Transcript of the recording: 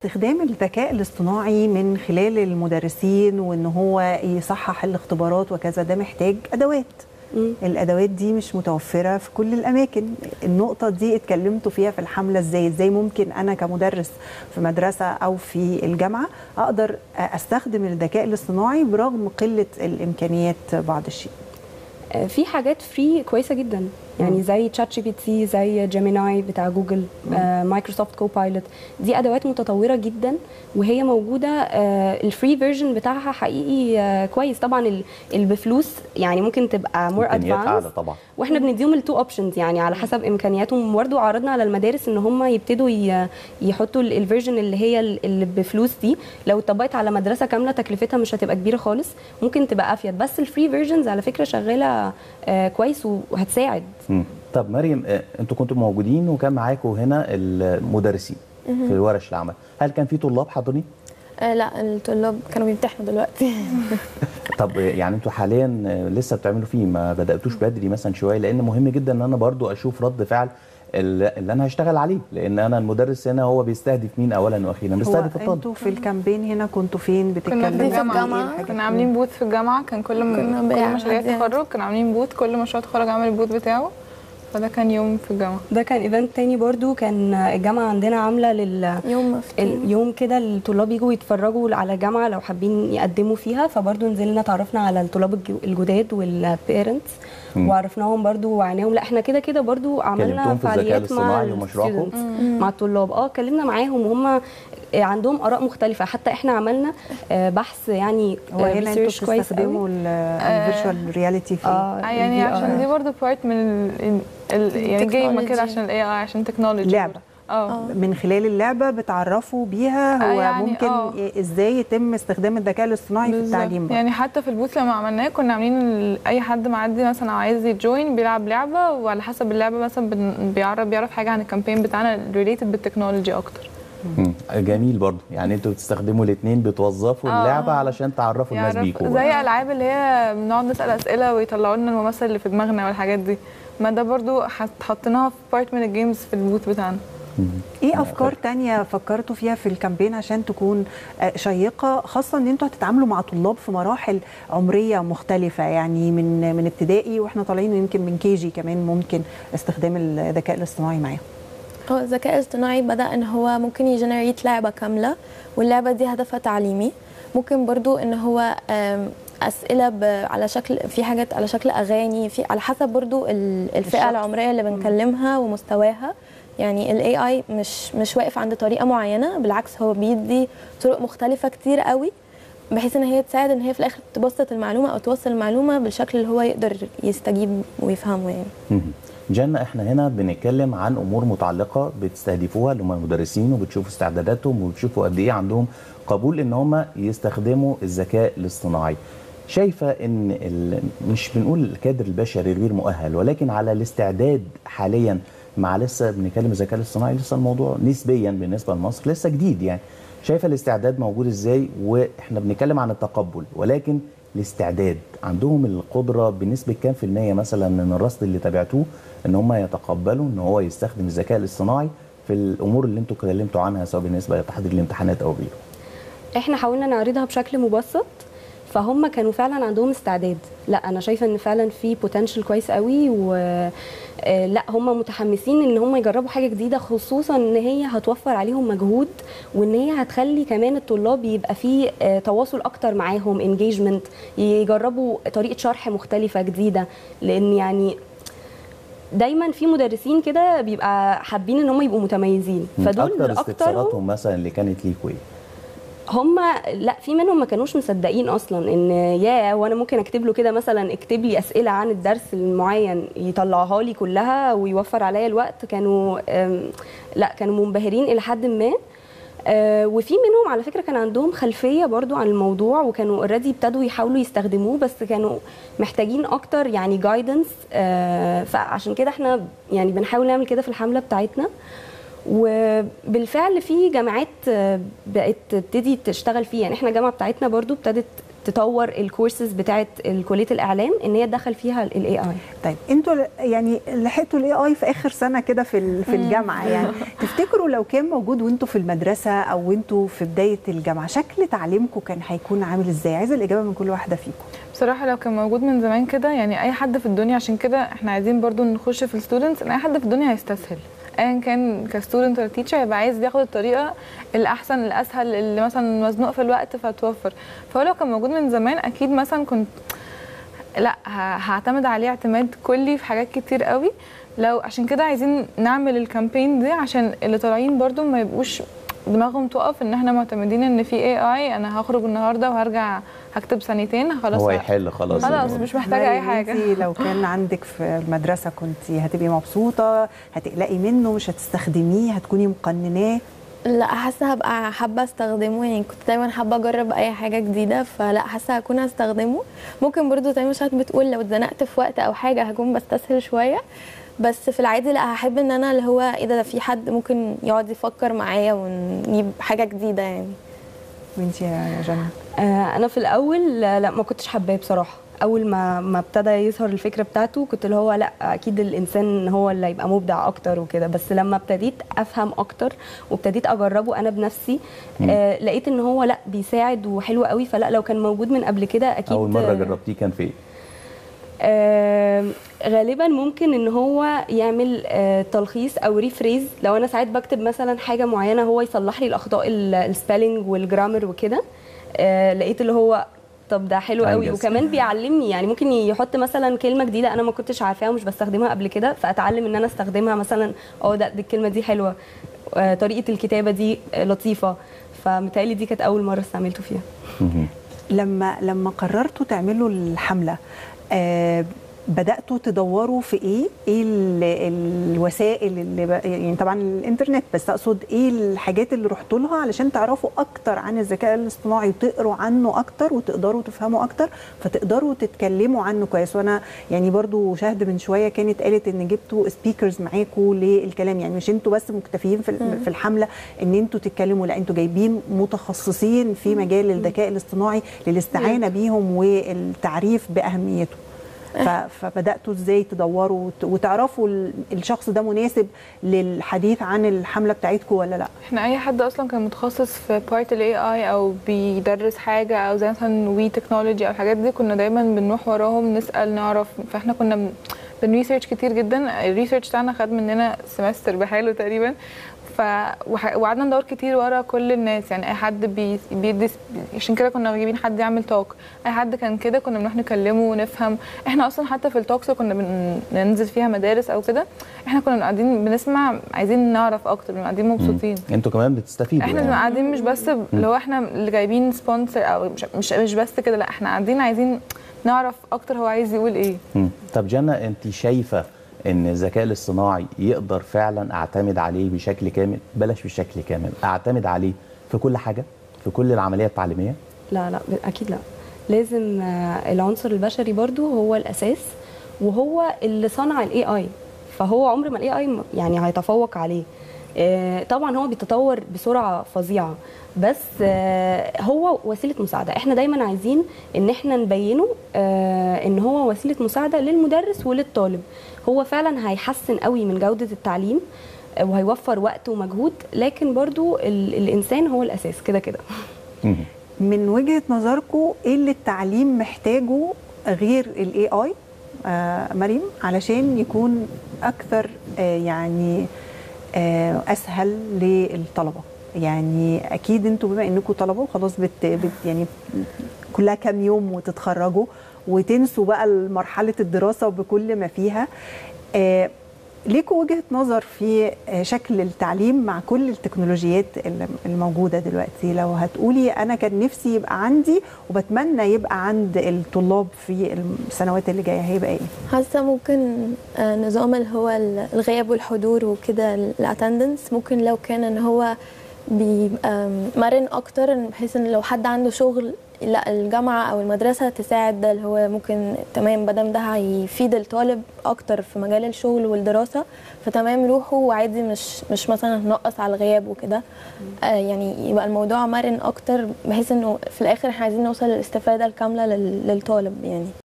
استخدام الذكاء الاصطناعي من خلال المدرسين وان هو يصحح الاختبارات وكذا ده محتاج ادوات مم. الادوات دي مش متوفره في كل الاماكن النقطه دي اتكلمتوا فيها في الحمله ازاي ازاي ممكن انا كمدرس في مدرسه او في الجامعه اقدر استخدم الذكاء الاصطناعي برغم قله الامكانيات بعض الشيء آه، في حاجات فري كويسه جدا يعني زي تشات جي بي تي زي جيميناي بتاع جوجل آه، مايكروسوفت كوبايلوت دي ادوات متطوره جدا وهي موجوده آه، الفري فيرجن بتاعها حقيقي آه، كويس طبعا ال- اللي بفلوس يعني ممكن تبقى مور امكانيات ادفانس اعلى طبعا واحنا بنديهم التو اوبشنز يعني على حسب امكانياتهم برضه عرضنا على المدارس ان هم يبتدوا ي- يحطوا ال- الفيرجن اللي هي ال- اللي بفلوس دي لو اتطبقت على مدرسه كامله تكلفتها مش هتبقى كبيره خالص ممكن تبقى افيد بس الفري فيرجنز على فكره شغاله آه، كويس وهتساعد مم. طب مريم آه، انتوا كنتوا موجودين وكان معاكم هنا المدرسين في ورش العمل هل كان في طلاب حاضرين آه لا الطلاب كانوا بيمتحنوا دلوقتي طب يعني انتوا حاليا آه، لسه بتعملوا فيه ما بداتوش بدري مثلا شويه لان مهم جدا ان انا برضو اشوف رد فعل اللي اللي انا هشتغل عليه لان انا المدرس هنا هو بيستهدف مين اولا واخيرا بيستهدف هو الطالب انتوا في الكامبين هنا كنتوا فين كنا بتتكلموا في عن الجامعة إيه الحاجات كنا دي؟ عاملين بوث في الجامعة كان كل كنا م... كل بنعمل مشاريع عزيز. التخرج كانوا عاملين بوث كل مشروع تخرج عامل البوث بتاعه فده كان يوم في الجامعة ده كان ايفنت تاني برضو كان الجامعه عندنا عامله لل يوم مفتوح اليوم كده الطلاب يجوا يتفرجوا على الجامعه لو حابين يقدموا فيها فبرضو نزلنا اتعرفنا على الطلاب الج- الجداد والبيرنتس مم. وعرفناهم برضو وعناهم لا احنا كده كده برضو عملنا كلمتوهم في الذكاء فعاليات مع الاصطناعي ومشروعكم؟ students، مع الطلاب اه اتكلمنا معاهم وهم عندهم اراء مختلفه حتى احنا عملنا آه، بحث يعني هو هنا انتوا research كويس قوي. بتستخدموا الفيرتشوال رياليتي في اه آه يعني ال عشان VR. دي برضه بارت من ال... ال... يعني جايمة التكنولوجي. كده عشان الاي اي عشان تكنولوجي لعبة. اه من خلال اللعبه بتعرفوا بيها آه هو يعني ممكن آه. ازاي يتم استخدام الذكاء الاصطناعي في بالظبط. التعليم بقى. يعني حتى في البوث لما عملناه كنا عاملين ال- اي حد معدي مثلا او عايز يجوين بيلعب لعبه وعلى حسب اللعبه مثلا بن- بيعرف بيعرف حاجه عن الكامبين بتاعنا ريليتد بالتكنولوجي اكتر مم. جميل برضو يعني انتوا بتستخدموا الاثنين بتوظفوا آه. اللعبه علشان تعرفوا الناس يعرف بيكوا زي العاب اللي هي بنقعد نسال اسئله ويطلعوا لنا الممثل اللي في دماغنا والحاجات دي ما ده برضو حط- حطيناها في بارت من الجيمز في البوث بتاعنا مم. ايه افكار تانية فكرتوا فيها في الكامبين عشان تكون آه، شيقه خاصه ان انتوا هتتعاملوا مع طلاب في مراحل عمريه مختلفه يعني من من ابتدائي واحنا طالعين يمكن من كي جي كمان ممكن استخدام الذكاء الاصطناعي معاهم هو الذكاء الاصطناعي بدأ ان هو ممكن يجنريت لعبة كاملة واللعبة دي هدفها تعليمي ممكن برضو ان هو آم، اسئله ب... على شكل في حاجات على شكل اغاني في على حسب برضو ال- الفئه الشخص. العمريه اللي بنكلمها ومستواها يعني الاي اي مش مش واقف عند طريقه معينه بالعكس هو بيدي طرق مختلفه كتير قوي بحيث ان هي تساعد ان هي في الاخر تبسط المعلومه او توصل المعلومه بالشكل اللي هو يقدر يستجيب ويفهمه يعني مم. جنة احنا هنا بنتكلم عن امور متعلقه بتستهدفوها اللي هم المدرسين وبتشوفوا استعداداتهم وبتشوفوا قد ايه عندهم قبول ان هم يستخدموا الذكاء الاصطناعي شايفه ان ال... مش بنقول الكادر البشري غير مؤهل ولكن على الاستعداد حاليا مع لسه بنتكلم الذكاء الاصطناعي لسه الموضوع نسبيا بالنسبه لمصر لسه جديد يعني شايفه الاستعداد موجود ازاي واحنا بنتكلم عن التقبل ولكن الاستعداد عندهم القدره بنسبه كام في الميه مثلا من الرصد اللي تابعتوه ان هم يتقبلوا ان هو يستخدم الذكاء الاصطناعي في الامور اللي انتوا اتكلمتوا عنها سواء بالنسبه لتحضير الامتحانات او غيره احنا حاولنا نعرضها بشكل مبسط فهم كانوا فعلا عندهم استعداد لا انا شايفه ان فعلا في بوتنشال كويس قوي و آه، لا هم متحمسين ان هم يجربوا حاجه جديده خصوصا ان هي هتوفر عليهم مجهود وان هي هتخلي كمان الطلاب يبقى في آه، تواصل اكتر معاهم انجيجمنت يجربوا طريقه شرح مختلفه جديده لان يعني دايما في مدرسين كده بيبقى حابين ان هم يبقوا متميزين فدول اكتر اكترهم استفساراتهم مثلا اللي كانت ليكوا ايه هم لا في منهم ما كانوش مصدقين اصلا ان يا وانا ممكن اكتب له كده مثلا اكتب لي اسئله عن الدرس المعين يطلعها لي كلها ويوفر عليا الوقت كانوا أم، لا كانوا منبهرين الى حد ما آه، وفي منهم على فكره كان عندهم خلفيه برضو عن الموضوع وكانوا اوريدي ابتدوا يحاولوا يستخدموه بس كانوا محتاجين اكتر يعني جايدنس فعشان كده احنا يعني بنحاول نعمل كده في الحمله بتاعتنا وبالفعل في جامعات آه، بقت تبتدي تشتغل فيه يعني احنا الجامعه بتاعتنا برضو ابتدت تطور الكورسز بتاعه كليه الاعلام ان هي تدخل فيها الاي اي طيب انتوا ل- يعني لحقتوا الاي اي في اخر سنه كده في ال- في الجامعه يعني تفتكروا لو كان موجود وانتوا في المدرسه او وانتوا في بدايه الجامعه شكل تعليمكم كان هيكون عامل ازاي عايزه الاجابه من كل واحده فيكم بصراحه لو كان موجود من زمان كده يعني اي حد في الدنيا عشان كده احنا عايزين برضو نخش في الستودنتس ان اي حد في الدنيا هيستسهل ايا كان كستودنت ولا تيتشر هيبقى عايز ياخد الطريقه الاحسن الاسهل اللي مثلا مزنوق في الوقت فتوفر فهو لو كان موجود من زمان اكيد مثلا كنت لا ه- هعتمد عليه اعتماد كلي في حاجات كتير قوي لو عشان كده عايزين نعمل الكامبين دي عشان اللي طالعين برضو ما يبقوش دماغهم تقف ان احنا معتمدين ان في اي اي انا هخرج النهارده وهرجع هكتب ثانيتين خلاص هو ه- يحل خلاص خلاص الموضوع. مش محتاجه اي مريم، حاجه انتي لو كان عندك في المدرسه كنت هتبقي مبسوطه هتقلقي منه مش هتستخدميه هتكوني مقنناه لا حاسه هبقى حابه استخدمه يعني كنت دايما حابه اجرب اي حاجه جديده فلا حاسه هكون هستخدمه ممكن برضو زي ما شات بتقول لو اتزنقت في وقت او حاجه هكون بستسهل شويه بس في العادي لا هحب ان انا اللي هو ايه ده ده في حد ممكن يقعد يفكر معايا ونجيب حاجه جديده يعني وانتي يا جنة آه، انا في الاول آه، لا ما كنتش حباه بصراحه اول ما ما ابتدى يظهر الفكره بتاعته كنت اللي هو لا اكيد الانسان هو اللي هيبقى مبدع اكتر وكده بس لما ابتديت افهم اكتر وابتديت اجربه انا بنفسي آه لقيت ان هو لا بيساعد وحلو قوي فلا لو كان موجود من قبل كده اكيد اول مره جربتيه كان في ايه؟ آه غالبا ممكن ان هو يعمل آه تلخيص او ريفريز لو انا ساعات بكتب مثلا حاجه معينه هو يصلح لي الاخطاء السبيلنج والجرامر وكده آه لقيت اللي هو طب ده حلو قوي أنجز. وكمان بيعلمني يعني ممكن يحط مثلا كلمه جديده انا ما كنتش عارفاها ومش بستخدمها قبل كده فاتعلم ان انا استخدمها مثلا اه ده دي الكلمه دي حلوه آه طريقه الكتابه دي آه لطيفه فمتهيألي دي كانت اول مره استعملته فيها مهم. لما لما قررتوا تعملوا الحمله آه بداتوا تدوروا في ايه ايه ال- الوسائل اللي ب... يعني طبعا الانترنت بس اقصد ايه الحاجات اللي رحتوا لها علشان تعرفوا اكتر عن الذكاء الاصطناعي وتقروا عنه اكتر وتقدروا تفهموا اكتر فتقدروا تتكلموا عنه كويس وانا يعني برضو شاهد من شويه كانت قالت ان جبتوا سبيكرز معاكم للكلام يعني مش انتوا بس مكتفيين في ال- في الحمله ان انتوا تتكلموا لا انتوا جايبين متخصصين في مجال الذكاء الاصطناعي للاستعانه بيهم والتعريف باهميته ف- فبداتوا ازاي تدوروا وت- وتعرفوا ال- الشخص ده مناسب للحديث عن الحمله بتاعتكم ولا لا احنا اي حد اصلا كان متخصص في بارت الاي اي او بيدرس حاجه او زي مثلا وي تكنولوجي او الحاجات دي كنا دايما بنروح وراهم نسال نعرف فاحنا كنا بن- بنريسيرش كتير جدا الريسيرش بتاعنا خد مننا سمستر بحاله تقريبا ف وح- وقعدنا ندور كتير ورا كل الناس يعني اي حد بي... بيدي عشان كده كنا جايبين حد يعمل توك اي حد كان كده كنا بنروح نكلمه ونفهم احنا اصلا حتى في التوكس اللي كنا بننزل فيها مدارس او كده احنا كنا قاعدين بنسمع عايزين نعرف اكتر بنبقى قاعدين مبسوطين انتوا كمان بتستفيدوا احنا يعني. بنبقى قاعدين مش بس اللي هو احنا اللي جايبين سبونسر او مش مش, مش بس كده لا احنا قاعدين عايزين نعرف اكتر هو عايز يقول ايه مم. طب جنى انت شايفه ان الذكاء الاصطناعي يقدر فعلا اعتمد عليه بشكل كامل بلاش بشكل كامل اعتمد عليه في كل حاجه في كل العمليه التعليميه لا لا اكيد لا لازم آه، العنصر البشري برضو هو الاساس وهو اللي صنع الاي اي فهو عمر ما الاي اي يعني هيتفوق عليه آه، طبعا هو بيتطور بسرعه فظيعه بس آه، هو وسيله مساعده احنا دايما عايزين ان احنا نبينه آه، ان هو وسيله مساعده للمدرس وللطالب هو فعلا هيحسن قوي من جوده التعليم آه، وهيوفر وقت ومجهود لكن برضو ال- الانسان هو الاساس كده كده مم. من وجهه نظركم ايه اللي التعليم محتاجه غير الاي اي آه مريم علشان يكون اكثر آه يعني آه اسهل للطلبه يعني اكيد انتوا بما انكم طلبه وخلاص بت, بت يعني كلها كام يوم وتتخرجوا وتنسوا بقى مرحله الدراسه بكل ما فيها آه ليكوا وجهه نظر في آه، شكل التعليم مع كل التكنولوجيات اللي الموجوده دلوقتي لو هتقولي انا كان نفسي يبقى عندي وبتمنى يبقى عند الطلاب في السنوات اللي جايه هيبقى ايه حاسه ممكن آه، نظام اللي هو الغياب والحضور وكده الاتندنس ممكن لو كان ان هو بيبقى مرن اكتر بحيث ان لو حد عنده شغل لا الجامعه او المدرسه تساعد ده اللي هو ممكن تمام بدل ده هيفيد الطالب اكتر في مجال الشغل والدراسه فتمام روحوا وعادي مش مش مثلا هنقص على الغياب وكده آه يعني يبقى الموضوع مرن اكتر بحيث انه في الاخر احنا عايزين نوصل للاستفاده الكامله لل- للطالب يعني